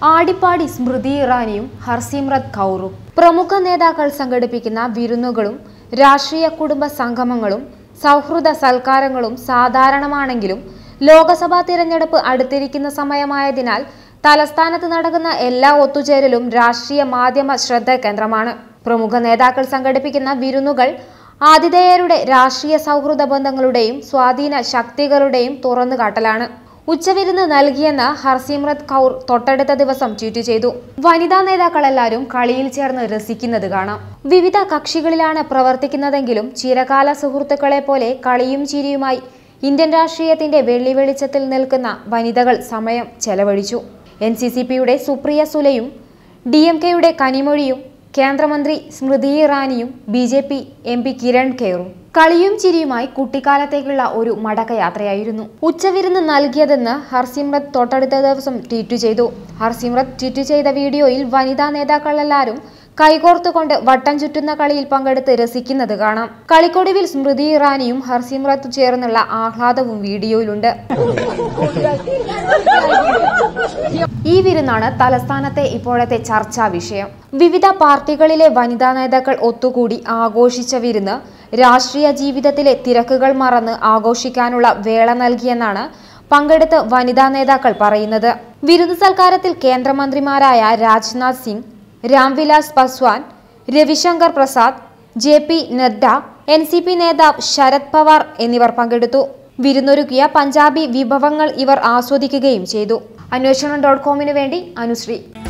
ആടിപ്പാടി സ്മൃതി ഇറാനിയും ഹർസിമ്രത് കൗറും പ്രമുഖ നേതാക്കൾ സംഘടിപ്പിക്കുന്ന വിരുന്നുകളും രാഷ്ട്രീയ കുടുംബ സംഗമങ്ങളും സൗഹൃദ സൽക്കാരങ്ങളും സാധാരണമാണെങ്കിലും ലോക്സഭാ തിരഞ്ഞെടുപ്പ് അടുത്തിരിക്കുന്ന സമയമായതിനാൽ തലസ്ഥാനത്ത് നടക്കുന്ന എല്ലാ ഒത്തുചേരലും രാഷ്ട്രീയ മാധ്യമ ശ്രദ്ധ കേന്ദ്രമാണ് പ്രമുഖ നേതാക്കൾ സംഘടിപ്പിക്കുന്ന വിരുന്നുകൾ ആതിഥേയരുടെ രാഷ്ട്രീയ സൗഹൃദ ബന്ധങ്ങളുടെയും സ്വാധീന ശക്തികളുടെയും തുറന്നുകാട്ടലാണ് ഉച്ചവിരുന്ന് നൽകിയെന്ന് ഹർസിമ്രത് കൗർ തൊട്ടടുത്ത ദിവസം ട്വീറ്റ് ചെയ്തു വനിതാ നേതാക്കളെല്ലാവരും കളിയിൽ ചേർന്ന് രസിക്കുന്നത് കാണാം വിവിധ കക്ഷികളിലാണ് പ്രവർത്തിക്കുന്നതെങ്കിലും ചിരകാല സുഹൃത്തുക്കളെ പോലെ കളിയും ചിരിയുമായി ഇന്ത്യൻ രാഷ്ട്രീയത്തിന്റെ വെള്ളി വെളിച്ചത്തിൽ നിൽക്കുന്ന വനിതകൾ സമയം ചെലവഴിച്ചു എൻ സി സി പിയുടെ സുപ്രിയ സുലയും ഡി എം കെയുടെ കനിമൊഴിയും കേന്ദ്രമന്ത്രി സ്മൃതി ഇറാനിയും B J P M P Kiran ഖേറും കളിയും ചിരിയുമായി കുട്ടിക്കാലത്തേക്കുള്ള ഒരു മടക്കയാത്രയായിരുന്നു ഉച്ചവിരുന്ന് നൽകിയതെന്ന് ഹർസിമ്രത് തൊട്ടടുത്ത ദിവസം ട്വീറ്റ് ചെയ്തു ഹർസിമ്രത് ട്വീറ്റ് ചെയ്ത വീഡിയോയിൽ വനിതാ നേതാക്കളെല്ലാവരും കൈകോർത്തുകൊണ്ട് വട്ടം ചുറ്റുന്ന കളിയിൽ പങ്കെടുത്ത് രസിക്കുന്നത് കാണാം കളിക്കൊടുവിൽ സ്മൃതി ഇറാനിയും ഹർസിമ്രത്ത് ചേർന്നുള്ള ആഹ്ലാദവും വീഡിയോയിലുണ്ട് ഈ വിരുന്നാണ് തലസ്ഥാനത്തെ ഇപ്പോഴത്തെ ചർച്ചാ വിഷയം വിവിധ പാർട്ടികളിലെ വനിതാ നേതാക്കൾ ഒത്തുകൂടി ആഘോഷിച്ച വിരുന്ന് രാഷ്ട്രീയ ജീവിതത്തിലെ തിരക്കുകൾ മറന്ന് ആഘോഷിക്കാനുള്ള വേള നൽകിയെന്നാണ് പങ്കെടുത്ത വനിതാ നേതാക്കൾ പറയുന്നത് വിരുന്ന് സൽക്കാരത്തിൽ കേന്ദ്രമന്ത്രിമാരായ Rajnath Singh Ramvilas Paswan Ravishankar Prasad J P Nadda N C P നേതാവ് ശരത് പവാർ എന്നിവർ പങ്കെടുത്തു വിരുന്നൊരുക്കിയ പഞ്ചാബി വിഭവങ്ങൾ ഇവർ ആസ്വദിക്കുകയും ചെയ്തു അന്വേഷണം ഡോട്ട് കോമിന് വേണ്ടി അനുശ്രീ